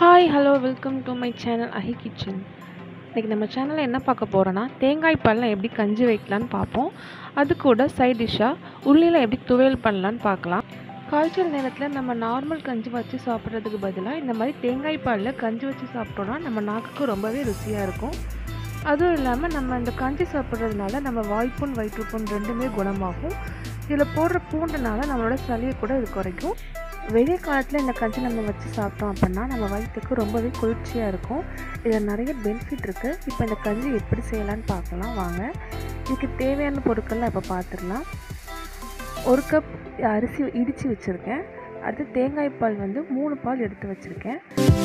hi hello welcome to my channel அஹி kitchen இன்றைக்கி நம்ம சேனலில் என்ன பார்க்க போகிறோன்னா தேங்காய் பாலில் எப்படி கஞ்சி வைக்கலான்னு பார்ப்போம் அது கூட சைட் டிஷ்ஷாக உள்ளியில் எப்படி துவையல் பண்ணலான்னு பார்க்கலாம் காய்ச்சல் நேரத்தில் நம்ம நார்மல் கஞ்சி வச்சு சாப்பிட்றதுக்கு பதிலாக இந்த மாதிரி தேங்காய் பாலில் கஞ்சி வச்சு சாப்பிட்டோன்னா நம்ம நாக்குக்கு ரொம்பவே ருசியாக இருக்கும் அதுவும் இல்லாமல் நம்ம இந்த கஞ்சி சாப்பிட்றதுனால நம்ம வாய்ப்புண் வயிற்றுப்புண் ரெண்டுமே குணமாகும் இதில் போடுற பூண்டுனால நம்மளோட சளியை கூட இது குறைக்கும் வெயில் காலத்தில் இந்த கஞ்சி நம்ம வச்சு சாப்பிட்டோம் அப்படின்னா நம்ம வயிற்றுக்கு ரொம்பவே குளிர்ச்சியாக இருக்கும் இதில் நிறைய பெனிஃபிட் இருக்குது இப்போ இந்த கஞ்சி எப்படி செய்யலான்னு பார்க்கலாம் வாங்க இதுக்கு தேவையான பொருட்கள்லாம் இப்போ பார்த்துடலாம் ஒரு கப் அரிசி இடித்து வச்சுருக்கேன் அடுத்து தேங்காய் பால் வந்து மூணு பால் எடுத்து வச்சுருக்கேன்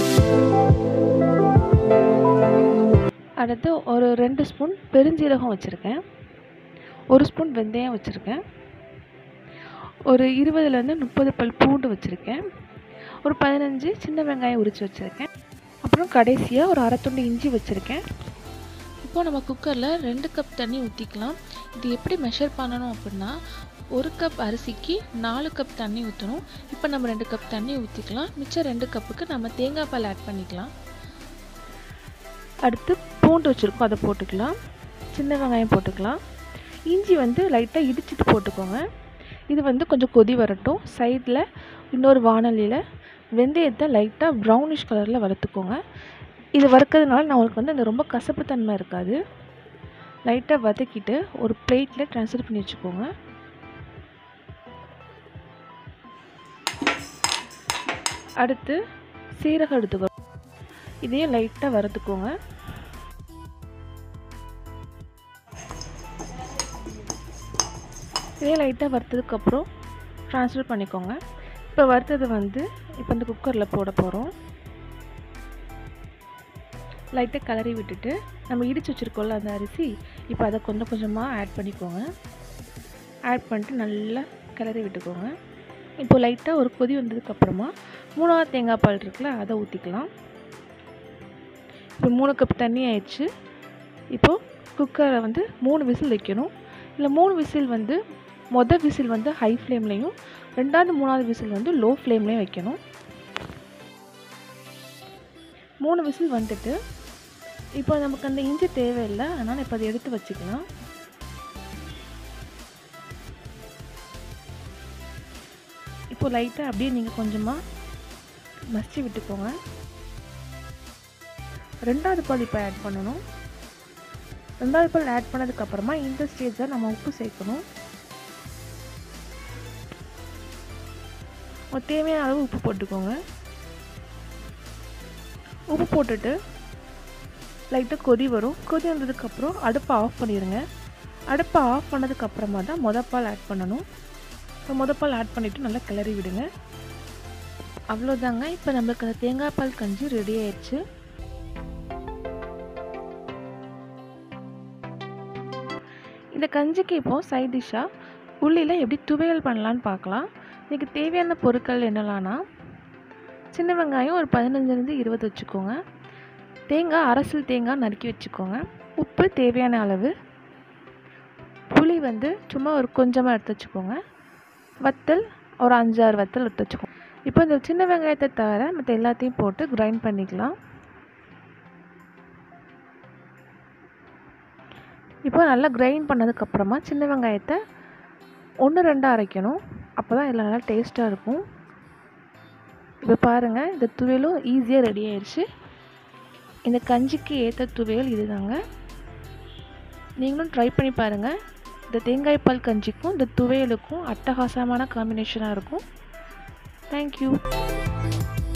அடுத்து ஒரு ரெண்டு ஸ்பூன் பெருஞ்சீரகம் வச்சுருக்கேன் ஒரு ஸ்பூன் வெந்தயம் வச்சுருக்கேன் ஒரு இருபதுலேருந்து முப்பது பல் பூண்டு வச்சுருக்கேன் ஒரு பதினஞ்சு சின்ன வெங்காயம் உரித்து வச்சுருக்கேன் அப்புறம் கடைசியாக ஒரு அரை துண்டு இஞ்சி வச்சுருக்கேன் இப்போ நம்ம குக்கரில் ரெண்டு கப் தண்ணி ஊற்றிக்கலாம் இது எப்படி மெஷர் பண்ணணும் அப்படின்னா ஒரு கப் அரிசிக்கு நாலு கப் தண்ணி ஊற்றணும் இப்போ நம்ம ரெண்டு கப் தண்ணி ஊற்றிக்கலாம் மிச்சம் ரெண்டு கப்புக்கு நம்ம தேங்காய் பால் ஆட் பண்ணிக்கலாம் அடுத்து பூண்டு வச்சுருக்கோம் அதை போட்டுக்கலாம் சின்ன வெங்காயம் போட்டுக்கலாம் இஞ்சி வந்து லைட்டாக இடிச்சிட்டு போட்டுக்கோங்க இது வந்து கொஞ்சம் கொதி வரட்டும் சைடில் இன்னொரு வானலியில் வெந்தயத்தை லைட்டாக ப்ரௌனிஷ் கலரில் வறுத்துக்கோங்க இது வறுக்கிறதுனால நம்மளுக்கு வந்து அந்த ரொம்ப கசப்பு தன்மை இருக்காது லைட்டாக வதக்கிட்டு ஒரு பிளேட்டில் ட்ரான்ஸ்ஃபர் பண்ணி வச்சுக்கோங்க அடுத்து சீரகம் எடுத்துக்கோ இதையும் லைட்டாக வறுத்துக்கோங்க இதே லைட்டாக வறுத்ததுக்கப்புறம் ட்ரான்ஸ்ஃபர் பண்ணிக்கோங்க இப்போ வறுத்தது வந்து இப்போ இந்த குக்கரில் போட போகிறோம் லைட்டாக கிளறி விட்டுட்டு நம்ம இடித்து வச்சுருக்கோம்ல அந்த அரிசி இப்போ அதை கொஞ்சம் கொஞ்சமாக ஆட் பண்ணிக்கோங்க ஆட் பண்ணிட்டு நல்லா கிளறி விட்டுக்கோங்க இப்போ லைட்டாக ஒரு கொதி வந்ததுக்கப்புறமா மூணாவது தேங்காய் பால் இருக்குல்ல அதை ஊற்றிக்கலாம் இப்போ மூணு கப் தண்ணி ஆயிடுச்சு இப்போது குக்கரை வந்து மூணு விசில் வைக்கணும் இல்லை மூணு விசில் வந்து மொதல் விசில் வந்து ஹை ஃப்ளேம்லேயும் ரெண்டாவது மூணாவது விசில் வந்து லோ ஃப்ளேம்லேயும் வைக்கணும் மூணு விசில் வந்துட்டு இப்போ நமக்கு அந்த இஞ்சி தேவையில்லை அதனால் இப்போ அதை எடுத்து வச்சுக்கலாம் இப்போ லைட்டாக அப்படியே நீங்கள் கொஞ்சமாக மசிச்சு விட்டுக்கோங்க ரெண்டாவது பால் இப்போ ஆட் பண்ணணும் ரெண்டாவது பால் ஆட் பண்ணதுக்கப்புறமா இந்த ஸ்டேஜில் நம்ம உப்பு சேர்க்கணும் தேவையான அளவு உப்பு போட்டுக்கோங்க உப்பு போட்டுட்டு லைட்டாக கொதி வரும் கொதி வந்ததுக்கப்புறம் அடுப்பை ஆஃப் பண்ணிடுங்க அடுப்பை ஆஃப் பண்ணதுக்கப்புறமா தான் மொதல் பால் ஆட் பண்ணணும் இப்போ மொதல் பால் ஆட் பண்ணிவிட்டு நல்லா கிளறி விடுங்க அவ்வளோதாங்க இப்போ நம்மளுக்கு அந்த தேங்காய் பால் கஞ்சி ரெடி ஆயிடுச்சு இந்த கஞ்சிக்கு இப்போது சைட் டிஷ்ஷாக உள்ளியில் எப்படி துவையல் பண்ணலான்னு பார்க்கலாம் இதுக்கு தேவையான பொருட்கள் என்னலான்னா சின்ன வெங்காயம் ஒரு பதினஞ்சுலேருந்து இருபது வச்சுக்கோங்க தேங்காய் அரசல் தேங்காய் நறுக்கி வச்சுக்கோங்க உப்பு தேவையான அளவு புளி வந்து சும்மா ஒரு கொஞ்சமாக எடுத்து வச்சுக்கோங்க வத்தல் ஒரு அஞ்சாறு வத்தல் எடுத்து வச்சுக்கோங்க இப்போ இந்த சின்ன வெங்காயத்தை தவிர மற்ற எல்லாத்தையும் போட்டு கிரைண்ட் பண்ணிக்கலாம் இப்போ நல்லா கிரைண்ட் பண்ணதுக்கப்புறமா சின்ன வெங்காயத்தை ஒன்று ரெண்டாக அரைக்கணும் அப்போ தான் இதில் நல்லா டேஸ்ட்டாக இருக்கும் இப்போ பாருங்கள் இந்த துவையலும் ஈஸியாக ரெடி ஆயிடுச்சு இந்த கஞ்சிக்கு ஏற்ற துவையல் இதுதாங்க நீங்களும் ட்ரை பண்ணி பாருங்கள் இந்த தேங்காய் பால் கஞ்சிக்கும் இந்த துவையலுக்கும் அட்டகாசமான காம்பினேஷனாக இருக்கும் தேங்க்யூ